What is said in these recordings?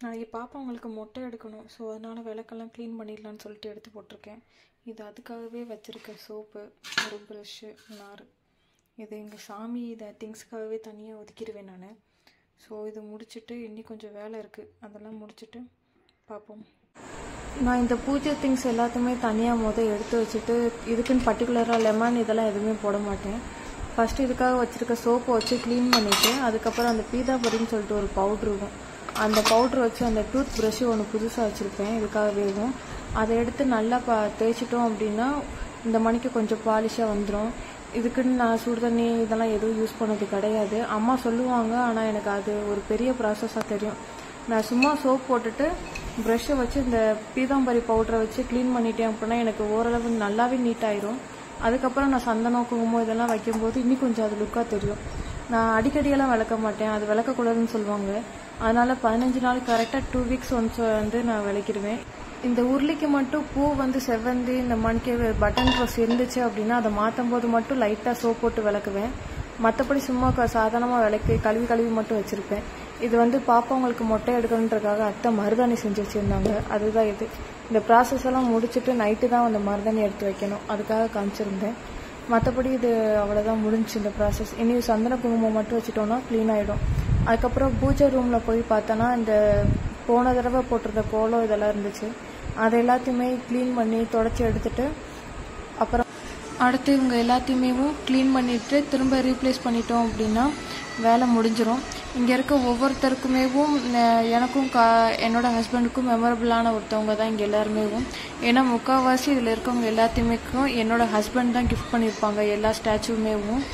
நாளைக்கு பாப்பாங்களுக்கு மொட்டை எடுக்கணும் ஸோ அதனால் விளக்கெல்லாம் க்ளீன் பண்ணிடலான்னு சொல்லிட்டு எடுத்து போட்டிருக்கேன் இது அதுக்காகவே வச்சுருக்க சோப்பு ஒரு ப்ரஷ்ஷு நார் இது எங்கள் சாமி இதை திங்ஸ்க்காகவே தனியாக ஒதுக்கிடுவேன் நான் ஸோ இது முடிச்சுட்டு இன்னி கொஞ்சம் வேலை இருக்குது அதெல்லாம் முடிச்சுட்டு பார்ப்போம் நான் இந்த பூஜை திங்ஸ் எல்லாத்தையுமே தனியாக மொதல் எடுத்து வச்சுட்டு இதுக்குன்னு பர்டிகுலராக லெமன் இதெல்லாம் எதுவுமே போட மாட்டேன் ஃபஸ்ட்டு இதுக்காக வச்சுருக்க சோப்பை வச்சு க்ளீன் பண்ணிவிட்டு அதுக்கப்புறம் அந்த பீதாபரின்னு சொல்லிட்டு ஒரு பவுட்ரு இருக்கும் அந்த பவுட்ரு வச்சு அந்த டூத் ப்ரஷ்ஷு ஒன்று புதுசாக வச்சுருப்பேன் இதுக்காகவேவும் அதை எடுத்து நல்லா பா தேய்ச்சிட்டோம் அப்படின்னா இந்த மணிக்கு கொஞ்சம் பாலிஷாக வந்துடும் இதுக்குன்னு நான் சுடு தண்ணி இதெல்லாம் எதுவும் யூஸ் பண்ணது கிடையாது அம்மா சொல்லுவாங்க ஆனால் எனக்கு அது ஒரு பெரிய ப்ராசஸாக தெரியும் நான் சும்மா சோப் போட்டுட்டு ப்ரஷ்ஷை வச்சு இந்த பீதாம்பரி பவுடரை வச்சு க்ளீன் பண்ணிட்டேன் அப்படின்னா எனக்கு ஓரளவு நல்லாவே நீட் ஆயிரும் அதுக்கப்புறம் நான் சந்தனம் குங்குமம் இதெல்லாம் வைக்கும்போது இன்னும் கொஞ்சம் அது லுக்காக தெரியும் நான் அடிக்கடியெல்லாம் விளக்க மாட்டேன் அது விளக்கக்கூடாதுன்னு சொல்லுவாங்க அதனால பதினஞ்சு நாள் கரெக்டாக டூ வீக்ஸ் ஒன்ஸ் வந்து நான் விளக்கிடுவேன் இந்த உருளைக்கு மட்டும் பூ வந்து செவ்வந்தி இந்த மணிக்கு பட்டன் ட்ரெஸ் இருந்துச்சு அப்படின்னா அதை மாற்றும் போது மட்டும் லைட்டாக சோப் போட்டு விளக்குவேன் மற்றபடி சும்மா சாதாரணமாக விளக்கி கழுவி கழுவி மட்டும் வச்சுருப்பேன் இது வந்து பாப்பாங்களுக்கு மொட்டை எடுக்கணுன்றக்காக அத்தை மருதாணி செஞ்சு வச்சுருந்தாங்க அதுதான் இது இந்த ப்ராசஸ் எல்லாம் முடிச்சுட்டு நைட்டு தான் அந்த மருதாணி எடுத்து வைக்கணும் அதுக்காக காமிச்சிருந்தேன் மற்றபடி இது அவ்வளோதான் முடிஞ்சுச்சு இந்த ப்ராசஸ் இனி சந்தன குங்குமம் மட்டும் வச்சுட்டோம்னா க்ளீன் ஆகிடும் அதுக்கப்புறம் பூஜை ரூமில் போய் பார்த்தோன்னா இந்த போன தடவை போட்டிருந்த கோலம் இதெல்லாம் இருந்துச்சு அதை எல்லாத்தையுமே க்ளீன் பண்ணி தொடச்சி எடுத்துட்டு அப்புறம் அடுத்து இவங்க எல்லாத்தையுமே க்ளீன் பண்ணிட்டு திரும்ப ரீப்ளேஸ் பண்ணிட்டோம் அப்படின்னா வேலை முடிஞ்சிடும் இங்கே இருக்க ஒவ்வொருத்தருக்குமேவும் எனக்கும் கா என்னோட ஹஸ்பண்டுக்கும் மெமரபிளான ஒருத்தவங்க தான் இங்கே எல்லாருமேவும் ஏன்னா முக்கால்வாசி இதில் இருக்கவங்க எல்லாத்தையுமேக்கும் என்னோட ஹஸ்பண்ட் தான் கிஃப்ட் பண்ணியிருப்பாங்க எல்லா ஸ்டாச்சுமேவும்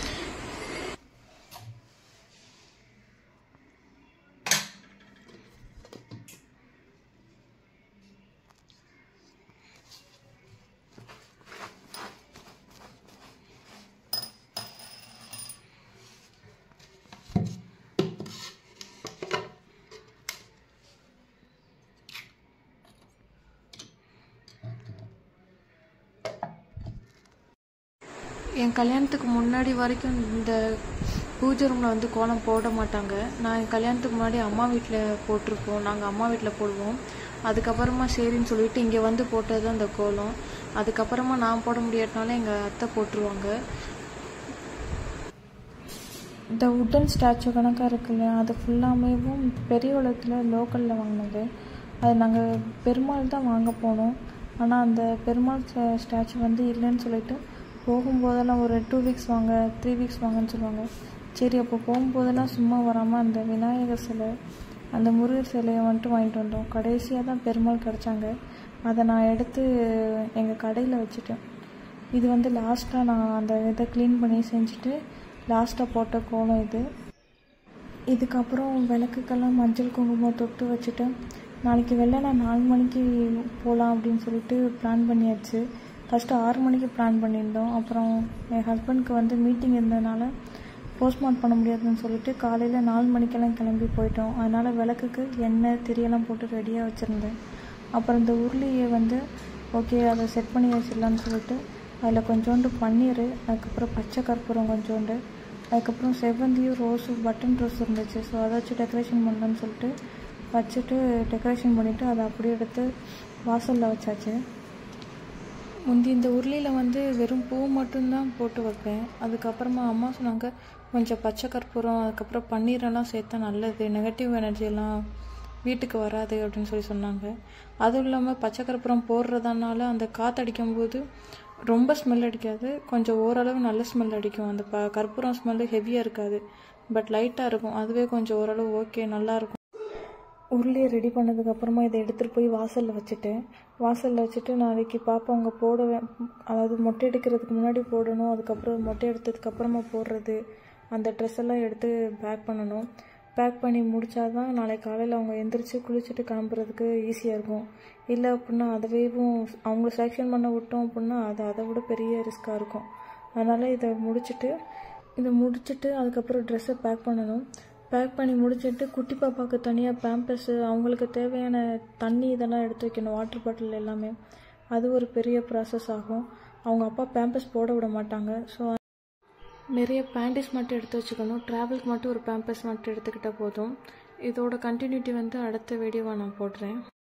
என் கல்யாணத்துக்கு முன்னாடி வரைக்கும் இந்த பூஜை ரூமில் வந்து கோலம் போட மாட்டாங்க நான் என் கல்யாணத்துக்கு முன்னாடி அம்மா வீட்டில் போட்டிருப்போம் நாங்கள் அம்மா வீட்டில் போடுவோம் அதுக்கப்புறமா சரின்னு சொல்லிட்டு இங்கே வந்து போட்டது தான் இந்த கோலம் அதுக்கப்புறமா நான் போட முடியாட்டினாலும் எங்கள் அத்தை போட்டுருவாங்க இந்த உட்டன் ஸ்டாச்சு கணக்காக இருக்குல்ல அது ஃபுல்லாமேவும் பெரிய உலகத்தில் லோக்கலில் வாங்கினது அது நாங்கள் பெருமாள் தான் வாங்க போனோம் ஆனால் அந்த பெருமாள் ஸ்டாச்சு வந்து இல்லைன்னு சொல்லிட்டு போகும்போதெல்லாம் ஒரு டூ வீக்ஸ் வாங்க த்ரீ வீக்ஸ் வாங்கன்னு சொல்லுவாங்க சரி அப்போ போகும்போதெல்லாம் சும்மா வராமல் அந்த விநாயகர் சிலை அந்த முருகர் சிலையை வந்துட்டு வாங்கிட்டு வந்தோம் கடைசியாக தான் பெருமாள் கிடச்சாங்க அதை நான் எடுத்து எங்கள் கடையில் வச்சுட்டேன் இது வந்து லாஸ்ட்டாக நான் அந்த இதை க்ளீன் பண்ணி செஞ்சுட்டு லாஸ்ட்டாக போட்ட கோலம் இது இதுக்கப்புறம் விளக்குக்கெல்லாம் மஞ்சள் குங்குமம் தொட்டு வச்சுட்டு நாளைக்கு வெள்ளனை நாலு மணிக்கு போகலாம் அப்படின்னு சொல்லிட்டு பிளான் பண்ணியாச்சு ஃபஸ்ட்டு ஆறு மணிக்கு பிளான் பண்ணியிருந்தோம் அப்புறம் என் ஹஸ்பண்ட்க்கு வந்து மீட்டிங் இருந்ததுனால போஸ்ட்மார்ட் பண்ண முடியாதுன்னு சொல்லிட்டு காலையில் நாலு மணிக்கெல்லாம் கிளம்பி போயிட்டோம் அதனால் விளக்குக்கு எண்ணெய் திரியெல்லாம் போட்டு ரெடியாக வச்சுருந்தேன் அப்புறம் இந்த உருளியை வந்து ஓகே அதை செட் பண்ணி வச்சிடலான்னு சொல்லிட்டு அதில் கொஞ்சோண்டு பன்னீர் அதுக்கப்புறம் பச்சை கற்பூரம் கொஞ்சோண்டு அதுக்கப்புறம் செவ்வந்தியும் ரோஸும் பட்டன் ரோஸ் இருந்துச்சு ஸோ அதை வச்சு டெக்கரேஷன் பண்ணலான்னு சொல்லிட்டு வச்சுட்டு டெக்கரேஷன் பண்ணிவிட்டு அதை அப்படியே எடுத்து வாசலில் வச்சாச்சு முந்தி இந்த உருளியில் வந்து வெறும் பூ மட்டும்தான் போட்டு வைப்பேன் அதுக்கப்புறமா அம்மா சொன்னாங்க கொஞ்சம் பச்சை கற்பூரம் அதுக்கப்புறம் பன்னீரெல்லாம் சேர்த்தா நல்லது நெகட்டிவ் எனர்ஜியெல்லாம் வீட்டுக்கு வராது அப்படின்னு சொல்லி சொன்னாங்க அதுவும் இல்லாமல் பச்சை கற்பூரம் போடுறதுனால அந்த காற்றடிக்கும் போது ரொம்ப ஸ்மெல் அடிக்காது கொஞ்சம் ஓரளவு நல்ல ஸ்மெல் அடிக்கும் அந்த ப கற்பூரம் ஸ்மெல்லு ஹெவியாக இருக்காது பட் லைட்டாக இருக்கும் அதுவே கொஞ்சம் ஓரளவு ஓகே நல்லாயிருக்கும் உருளையை ரெடி பண்ணதுக்கப்புறமா இதை எடுத்துகிட்டு போய் வாசலில் வச்சுட்டேன் வாசலில் வச்சுட்டு நாளைக்கு பாப்பாங்க போடுவேன் அதாவது மொட்டை எடுக்கிறதுக்கு முன்னாடி போடணும் அதுக்கப்புறம் மொட்டை எடுத்ததுக்கப்புறமா போடுறது அந்த ட்ரெஸ் எல்லாம் எடுத்து பேக் பண்ணணும் பேக் பண்ணி முடித்தாதான் நாளைக்கு காலையில் அவங்க எந்திரிச்சு குளிச்சுட்டு கிளம்புறதுக்கு ஈஸியாக இருக்கும் இல்லை அப்படின்னா அதுவேவும் அவங்க செலெக்ஷன் பண்ண விட்டோம் அப்படின்னா அது அதை விட பெரிய ரிஸ்க்காக இருக்கும் அதனால் இதை முடிச்சுட்டு இதை முடிச்சுட்டு அதுக்கப்புறம் ட்ரெஸ்ஸை பேக் பண்ணணும் பேக் பண்ணி முடிச்சுட்டு குட்டி பாப்பாவுக்கு தனியாக பேம்பஸ்ஸு அவங்களுக்கு தேவையான தண்ணி இதெல்லாம் எடுத்து வைக்கணும் வாட்டர் பாட்டில் எல்லாமே அது ஒரு பெரிய ப்ராசஸ் ஆகும் அவங்க அப்பா பேம்பஸ் போட விட மாட்டாங்க ஸோ நிறைய பேண்டிஸ் மட்டும் எடுத்து வச்சுக்கணும் ட்ராவலுக்கு மட்டும் ஒரு பேம்பஸ் மட்டும் எடுத்துக்கிட்டால் போதும் இதோட கண்டினியூட்டி வந்து அடுத்த வீடியோவை நான் போடுறேன்